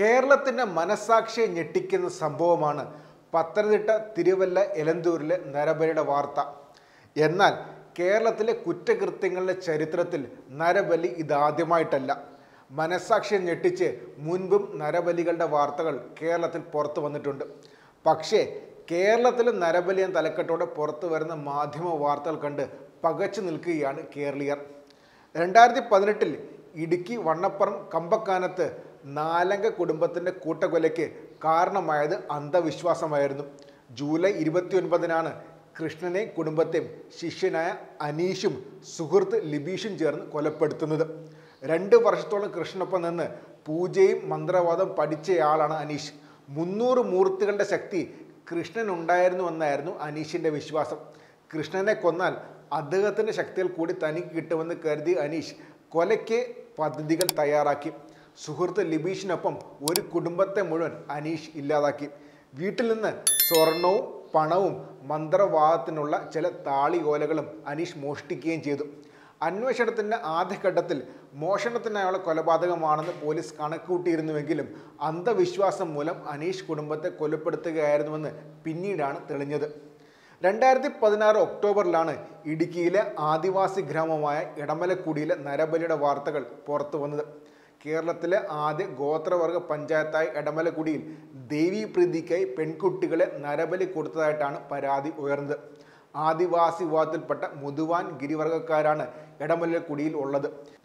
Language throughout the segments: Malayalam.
കേരളത്തിൻ്റെ മനസാക്ഷിയെ ഞെട്ടിക്കുന്ന സംഭവമാണ് പത്തനംതിട്ട തിരുവല്ല എലന്തൂരിലെ നരബലിയുടെ വാർത്ത എന്നാൽ കേരളത്തിലെ കുറ്റകൃത്യങ്ങളുടെ ചരിത്രത്തിൽ നരബലി ഇതാദ്യമായിട്ടല്ല മനസാക്ഷിയെ ഞെട്ടിച്ച് മുൻപും നരബലികളുടെ വാർത്തകൾ കേരളത്തിൽ പുറത്തു വന്നിട്ടുണ്ട് പക്ഷേ കേരളത്തിൽ നരബലി എന്ന തലക്കെട്ടോടെ പുറത്തു വരുന്ന മാധ്യമ വാർത്തകൾ കണ്ട് പകച്ചു നിൽക്കുകയാണ് കേരളീയർ രണ്ടായിരത്തി പതിനെട്ടിൽ ഇടുക്കി വണ്ണപ്പുറം കമ്പക്കാനത്ത് നാലംഗ കുടുംബത്തിൻ്റെ കൂട്ടക്കൊലയ്ക്ക് കാരണമായത് അന്ധവിശ്വാസമായിരുന്നു ജൂലൈ ഇരുപത്തിയൊൻപതിനാണ് കൃഷ്ണനെ കുടുംബത്തെയും ശിഷ്യനായ അനീഷും സുഹൃത്ത് ലിബീഷും ചേർന്ന് കൊലപ്പെടുത്തുന്നത് രണ്ട് വർഷത്തോളം കൃഷ്ണനൊപ്പം നിന്ന് പൂജയും മന്ത്രവാദം പഠിച്ചയാളാണ് അനീഷ് മുന്നൂറ് മൂർത്തികളുടെ ശക്തി കൃഷ്ണൻ ഉണ്ടായിരുന്നുവെന്നായിരുന്നു അനീഷിൻ്റെ വിശ്വാസം കൃഷ്ണനെ കൊന്നാൽ അദ്ദേഹത്തിൻ്റെ ശക്തികൾ കൂടി തനിക്ക് കിട്ടുമെന്ന് കരുതി അനീഷ് കൊലയ്ക്ക് പദ്ധതികൾ തയ്യാറാക്കി സുഹൃത്ത് ലിബീഷിനൊപ്പം ഒരു കുടുംബത്തെ മുഴുവൻ അനീഷ് ഇല്ലാതാക്കി വീട്ടിൽ നിന്ന് സ്വർണവും പണവും മന്ത്രവാദത്തിനുള്ള ചില താളിയോലകളും അനീഷ് മോഷ്ടിക്കുകയും ചെയ്തു അന്വേഷണത്തിൻ്റെ ആദ്യഘട്ടത്തിൽ മോഷണത്തിനായുള്ള കൊലപാതകമാണെന്ന് പോലീസ് കണക്കുകൂട്ടിയിരുന്നുവെങ്കിലും അന്ധവിശ്വാസം മൂലം അനീഷ് കുടുംബത്തെ കൊലപ്പെടുത്തുകയായിരുന്നുവെന്ന് പിന്നീടാണ് തെളിഞ്ഞത് രണ്ടായിരത്തി പതിനാറ് ഒക്ടോബറിലാണ് ഇടുക്കിയിലെ ആദിവാസി ഗ്രാമമായ ഇടമലക്കുടിയിലെ നരബലിയുടെ വാർത്തകൾ പുറത്തു വന്നത് കേരളത്തിലെ ആദ്യ ഗോത്രവർഗ പഞ്ചായത്തായ ഇടമലക്കുടിയിൽ ദേവീപ്രീതിക്കായി പെൺകുട്ടികളെ നരബലി കൊടുത്തതായിട്ടാണ് പരാതി ഉയർന്നത് ആദിവാസി വിഭാഗത്തിൽപ്പെട്ട മുതുവാൻ ഗിരിവർഗക്കാരാണ് ഇടമലക്കുടിയിൽ ഉള്ളത്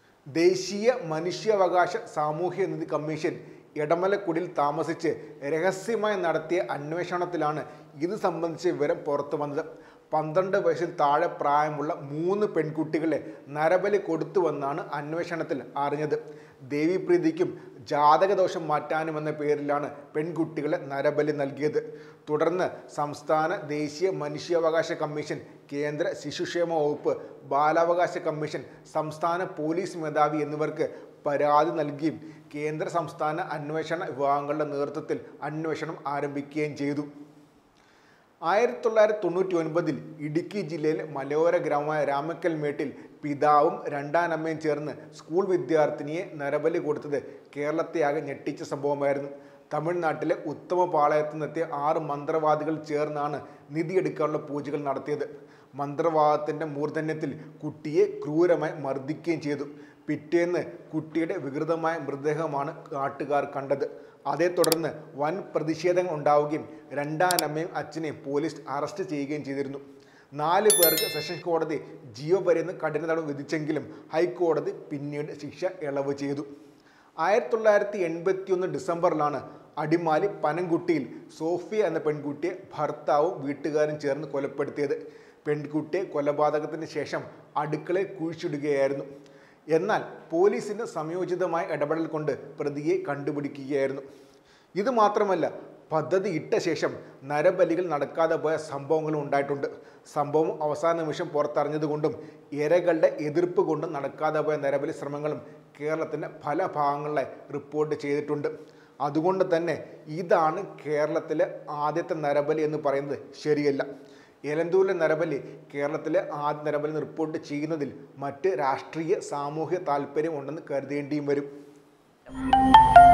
ദേശീയ മനുഷ്യാവകാശ സാമൂഹ്യനീതി കമ്മീഷൻ ഇടമലക്കുടിയിൽ താമസിച്ച് രഹസ്യമായി നടത്തിയ അന്വേഷണത്തിലാണ് ഇത് സംബന്ധിച്ച വിവരം പുറത്തു വന്നത് പന്ത്രണ്ട് വയസ്സിൽ താഴെ പ്രായമുള്ള മൂന്ന് പെൺകുട്ടികളെ നരബലി കൊടുത്തുവെന്നാണ് അന്വേഷണത്തിൽ അറിഞ്ഞത് ദേവിപ്രീതിക്കും ജാതകദോഷം മാറ്റാനുമെന്ന പേരിലാണ് പെൺകുട്ടികളെ നരബലി നൽകിയത് തുടർന്ന് സംസ്ഥാന ദേശീയ മനുഷ്യാവകാശ കമ്മീഷൻ കേന്ദ്ര ശിശുക്ഷേമ വകുപ്പ് ബാലാവകാശ കമ്മീഷൻ സംസ്ഥാന പോലീസ് മേധാവി എന്നിവർക്ക് പരാതി നൽകിയും കേന്ദ്ര സംസ്ഥാന അന്വേഷണ വിഭാഗങ്ങളുടെ നേതൃത്വത്തിൽ അന്വേഷണം ആരംഭിക്കുകയും ചെയ്തു ആയിരത്തി തൊള്ളായിരത്തി തൊണ്ണൂറ്റി ഒൻപതിൽ ഇടുക്കി ജില്ലയിലെ മലയോര ഗ്രാമമായ രാമക്കൽ മേട്ടിൽ പിതാവും രണ്ടാനമ്മയും ചേർന്ന് സ്കൂൾ വിദ്യാർത്ഥിനിയെ നരബലി കൊടുത്തത് കേരളത്തെയാകെ ഞെട്ടിച്ച സംഭവമായിരുന്നു തമിഴ്നാട്ടിലെ ഉത്തമ പാളയത്തു നിന്നെത്തിയ ആറ് മന്ത്രവാദികൾ ചേർന്നാണ് നിധിയെടുക്കാനുള്ള പൂജകൾ നടത്തിയത് മന്ത്രവാദത്തിൻ്റെ മൂർധന്യത്തിൽ കുട്ടിയെ ക്രൂരമായി മർദ്ദിക്കുകയും ചെയ്തു പിറ്റേന്ന് കുട്ടിയുടെ വികൃതമായ മൃതദേഹമാണ് നാട്ടുകാർ കണ്ടത് അതേ തുടർന്ന് വൻ പ്രതിഷേധങ്ങൾ ഉണ്ടാവുകയും രണ്ടാനമ്മയും അച്ഛനെയും പോലീസ് അറസ്റ്റ് ചെയ്യുകയും ചെയ്തിരുന്നു നാല് പേർക്ക് സെഷൻസ് കോടതി ജീവപര്യന്ന് കഠിന തടവ് വിധിച്ചെങ്കിലും ഹൈക്കോടതി പിന്നീട് ശിക്ഷ ഇളവ് ചെയ്തു ആയിരത്തി തൊള്ളായിരത്തി എൺപത്തി ഒന്ന് ഡിസംബറിലാണ് അടിമാലി പനംകുട്ടിയിൽ സോഫിയ എന്ന പെൺകുട്ടിയെ ഭർത്താവും വീട്ടുകാരും ചേർന്ന് കൊലപ്പെടുത്തിയത് പെൺകുട്ടിയെ കൊലപാതകത്തിന് ശേഷം അടുക്കളയിൽ കുഴിച്ചിടുകയായിരുന്നു എന്നാൽ പോലീസിൻ്റെ സംയോജിതമായ ഇടപെടൽ കൊണ്ട് പ്രതിയെ കണ്ടുപിടിക്കുകയായിരുന്നു ഇത് മാത്രമല്ല പദ്ധതി ഇട്ട ശേഷം നരബലികൾ നടക്കാതെ പോയ സംഭവങ്ങളും ഉണ്ടായിട്ടുണ്ട് സംഭവം അവസാന നിമിഷം പുറത്തറിഞ്ഞതുകൊണ്ടും ഇരകളുടെ എതിർപ്പ് കൊണ്ടും നടക്കാതെ പോയ നരബലി ശ്രമങ്ങളും കേരളത്തിൻ്റെ പല ഭാഗങ്ങളിലെ റിപ്പോർട്ട് ചെയ്തിട്ടുണ്ട് അതുകൊണ്ട് തന്നെ ഇതാണ് കേരളത്തിലെ ആദ്യത്തെ നരബലി എന്ന് പറയുന്നത് ശരിയല്ല എലന്തൂരിലെ നരബലി കേരളത്തിലെ ആദ്യ നരബലി എന്ന് റിപ്പോർട്ട് ചെയ്യുന്നതിൽ മറ്റ് രാഷ്ട്രീയ സാമൂഹ്യ താല്പര്യം ഉണ്ടെന്ന് കരുതേണ്ടിയും വരും